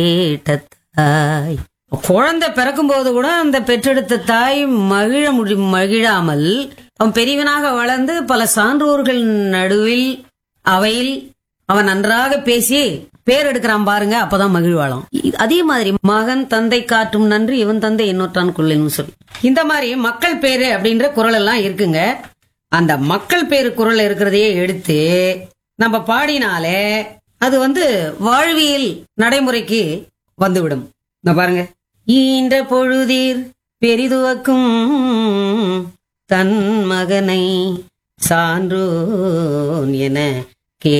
கேட்ட தாய் குழந்தை பிறக்கும்போது கூட அந்த பெற்றெடுத்த தாய் மகிழ முடி மகிழாமல் அவன் பெரியவனாக வளர்ந்து பல சான்றோர்கள் நடுவில் அவையில் அவன் நன்றாக பேசி பேர் எடுக்கிறான் பாருங்க அப்பதான் மகிழ்வாளாம் இ- அதே மாதிரி மகன் தந்தை காட்டும் நன்றி இவன் தந்தை இன்னொருத்தான் கொள்ளுன்னு சொல்லி இந்த மாதிரி மக்கள் பேரு அப்படின்ற குரல் எல்லாம் இருக்குங்க அந்த மக்கள் பேரு குரல் இருக்கிறதையே எடுத்து நம்ம பாடினாலே அது வந்து வாழ்வியல் நடைமுறைக்கு வந்துவிடும் இந்த பாருங்க ஈன்ற பொழுதீர் பெரிதுவக்கும் தன் மகனை சான்றோன் என